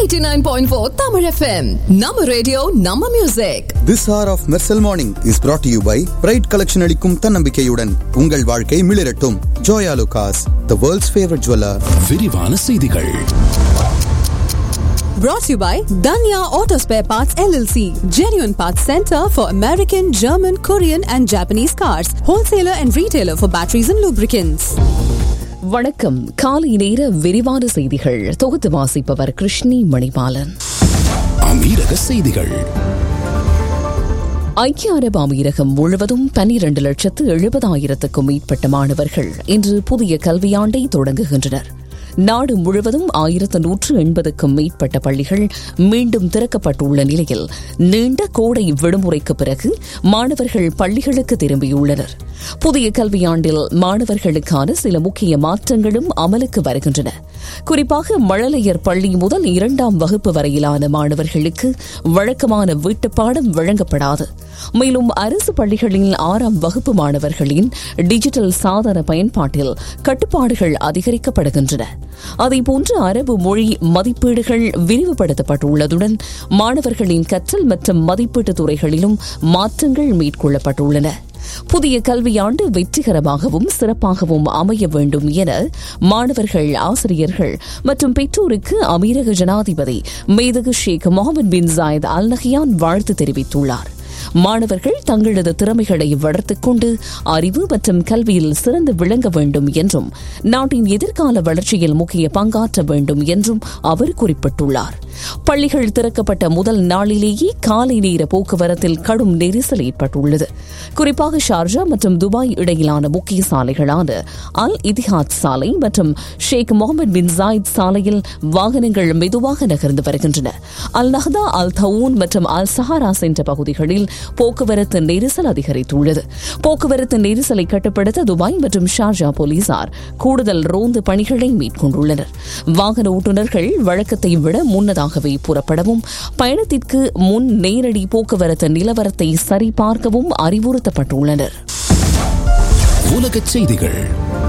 89.4 Tamil FM. நம்ம radio நம்ம music This hour of Mersal Morning is brought to you by Pride Collection அளிக்கும் தன்னம்பிக்கையுடன் உங்கள் வாழ்க்கை மிளிரட்டும் Joya Lucas, the world's favorite jeweler. விரிவான செய்திகள் brought to you by Danya Auto Spare Parts LLC. Genuine Parts Center for American, German, Korean and Japanese cars. Wholesaler and retailer for batteries and lubricants. வணக்கம் காலை நேர விரிவான செய்திகள் தொகுத்து வாசிப்பவர் கிருஷ்ணி மணிபாலன் அமீரக செய்திகள் ஐக்கிய அரபு அமீரகம் முழுவதும் பன்னிரண்டு லட்சத்து எழுபதாயிரத்துக்கும் மேற்பட்ட மாணவர்கள் இன்று புதிய கல்வியாண்டை தொடங்குகின்றனர் நாடு முழுவதும் ஆயிரத்து நூற்று எண்பதுக்கும் மேற்பட்ட பள்ளிகள் மீண்டும் திறக்கப்பட்டுள்ள நிலையில் நீண்ட கோடை விடுமுறைக்கு பிறகு மாணவர்கள் பள்ளிகளுக்கு திரும்பியுள்ளனர் புதிய கல்வியாண்டில் மாணவர்களுக்கான சில முக்கிய மாற்றங்களும் அமலுக்கு வருகின்றன குறிப்பாக மழலையர் பள்ளி முதல் இரண்டாம் வகுப்பு வரையிலான மாணவர்களுக்கு வழக்கமான வீட்டுப்பாடம் வழங்கப்படாது மேலும் அரசு பள்ளிகளில் ஆறாம் வகுப்பு மாணவர்களின் டிஜிட்டல் சாதன பயன்பாட்டில் கட்டுப்பாடுகள் அதிகரிக்கப்படுகின்றன அதேபோன்று அரபு மொழி மதிப்பீடுகள் விரிவுபடுத்தப்பட்டுள்ளதுடன் மாணவர்களின் கற்றல் மற்றும் மதிப்பீட்டு துறைகளிலும் மாற்றங்கள் மேற்கொள்ளப்பட்டுள்ளன புதிய கல்வியாண்டு வெற்றிகரமாகவும் சிறப்பாகவும் அமைய வேண்டும் என மாணவர்கள் ஆசிரியர்கள் மற்றும் பெற்றோருக்கு அமீரக ஜனாதிபதி மேதகு Sheikh Mohamed bin Zayed Al Nahyan வாழ்த்து தெரிவித்துள்ளார் மாணவர்கள் தங்களது திறமைகளை வளர்த்துக் கொண்டு அறிவு மற்றும் கல்வியில் சிறந்து விளங்க வேண்டும் என்றும் நாட்டின் எதிர்கால வளர்ச்சியில் முக்கிய பங்காற்ற வேண்டும் என்றும் அவர் குறிப்பிட்டுள்ளார் பள்ளிகள் திறக்கப்பட்ட முதல் நாளிலேயே காலை நேர போக்குவரத்தில் கடும் நெரிசல் ஏற்பட்டுள்ளது குறிப்பாக ஷார்ஜா மற்றும் துபாய் இடையிலான முக்கிய சாலைகளான அல் இதிஹாத் சாலை மற்றும் ஷேக் முகமது பின் ஜாயித் சாலையில் வாகனங்கள் மெதுவாக நகர்ந்து வருகின்றன அல் நஹ்தா அல் தவூன் மற்றும் அல் சஹாரா சென்ற பகுதிகளில் போக்குவரத்து நெரிசல் அதிகரித்துள்ளது போக்குவரத்து நெரிசலை கட்டுப்படுத்த துபாய் மற்றும் ஷார்ஜா போலீசார் கூடுதல் ரோந்து பணிகளை மேற்கொண்டுள்ளனர் வாகன ஓட்டுநர்கள் வழக்கத்தை விட முன்னதாகவே புறப்படவும் பயணத்திற்கு முன் நேரடி போக்குவரத்து நிலவரத்தை சரிபார்க்கவும் அறிவுறுத்தப்பட்டுள்ளனர் உலகச் செய்திகள்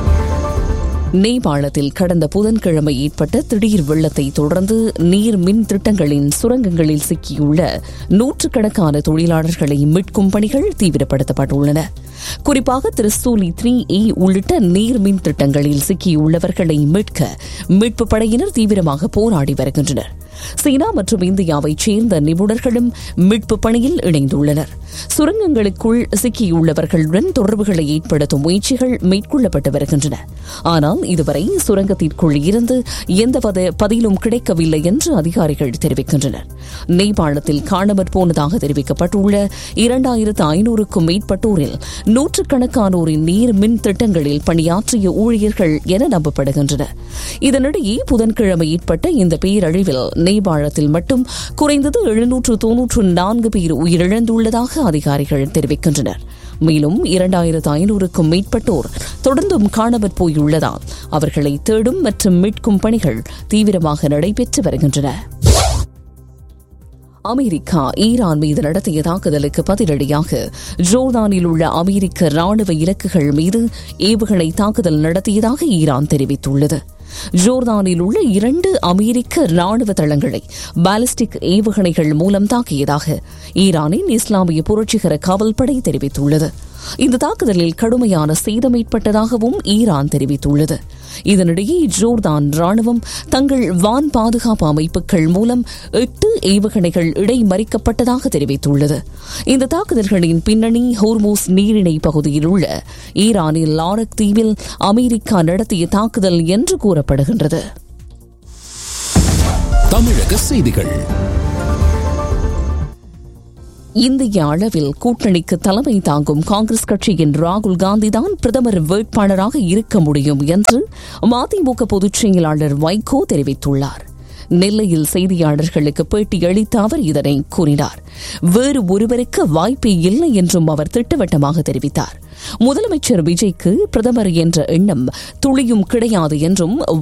நேபாளத்தில் கடந்த புதன்கிழமை ஏற்பட்ட திடீர் வெள்ளத்தை தொடர்ந்து நீர் மின் திட்டங்களின் சுரங்கங்களில் சிக்கியுள்ள நூற்றுக்கணக்கான தொழிலாளர்களை மீட்கும் பணிகள் தீவிரப்படுத்தப்பட்டுள்ளன குறிப்பாக திருசூலி த்ரீ இ உள்ளிட்ட நீர் மின் திட்டங்களில் சிக்கியுள்ளவர்களை மீட்க மீட்பு படையினர் தீவிரமாக போராடி வருகின்றனர் சீனா மற்றும் இந்தியாவைச் சேர்ந்த நிபுணர்களும் மீட்பு பணியில் இணைந்துள்ளனர் சுரங்கங்களுக்குள் சிக்கியுள்ளவர்களுடன் தொடர்புகளை ஏற்படுத்தும் முயற்சிகள் மேற்கொள்ளப்பட்டு வருகின்றன ஆனால் இதுவரை சுரங்கத்திற்குள் இருந்து எந்தவித பதிலும் கிடைக்கவில்லை என்று அதிகாரிகள் தெரிவிக்கின்றனர் நேபாளத்தில் காணாமற் போனதாக தெரிவிக்கப்பட்டுள்ள இரண்டாயிரத்து ஐநூறுக்கும் மேற்பட்டோரில் நூற்றுக்கணக்கானோரின் நீர் மின் திட்டங்களில் பணியாற்றிய ஊழியர்கள் என நம்பப்படுகின்றனர் இதனிடையே புதன்கிழமை ஏற்பட்ட இந்த பேரழிவில் நேபாளத்தில் மட்டும் குறைந்தது எழுநூற்று தொன்னூற்று நான்கு பேர் உயிரிழந்துள்ளதாக அதிகாரிகள் தெரிவிக்கின்றனர் மேலும் இரண்டாயிரத்து ஐநூறுக்கும் மேற்பட்டோர் தொடர்ந்தும் காணாமற் போயுள்ளதால் அவர்களை தேடும் மற்றும் மீட்கும் பணிகள் தீவிரமாக நடைபெற்று வருகின்றன அமெரிக்கா ஈரான் மீது நடத்திய தாக்குதலுக்கு பதிலடியாக ஜோர்தானில் உள்ள அமெரிக்க ராணுவ இலக்குகள் மீது ஏவுகணை தாக்குதல் நடத்தியதாக ஈரான் தெரிவித்துள்ளது ஜோர்தானில் உள்ள இரண்டு அமெரிக்க ராணுவ தளங்களை பாலிஸ்டிக் ஏவுகணைகள் மூலம் தாக்கியதாக ஈரானின் இஸ்லாமிய புரட்சிகர காவல்படை தெரிவித்துள்ளது இந்த தாக்குதலில் கடுமையான சேதம் ஏற்பட்டதாகவும் ஈரான் தெரிவித்துள்ளது இதனிடையே ஜோர்தான் ராணுவம் தங்கள் வான் பாதுகாப்பு அமைப்புகள் மூலம் எட்டு ஏவுகணைகள் இடைமறிக்கப்பட்டதாக தெரிவித்துள்ளது இந்த தாக்குதல்களின் பின்னணி ஹோர்மோஸ் நீரிணை பகுதியில் உள்ள ஈரானில் லாரக் தீவில் அமெரிக்கா நடத்திய தாக்குதல் என்று கூறப்படுகின்றது தமிழக செய்திகள் இந்திய அளவில் கூட்டணிக்கு தலைமை தாங்கும் காங்கிரஸ் கட்சியின் ராகுல் காந்திதான் பிரதமர் வேட்பாளராக இருக்க முடியும் என்று மதிமுக பொதுச் செயலாளர் வைகோ தெரிவித்துள்ளார் நெல்லையில் செய்தியாளர்களுக்கு பேட்டியளித்த அவர் இதனை கூறினார் வேறு ஒருவருக்கு வாய்ப்பே இல்லை என்றும் அவர் திட்டவட்டமாக தெரிவித்தார் முதலமைச்சர் விஜய்க்கு பிரதமர் என்ற எண்ணம் துளியும் கிடையாது என்றும்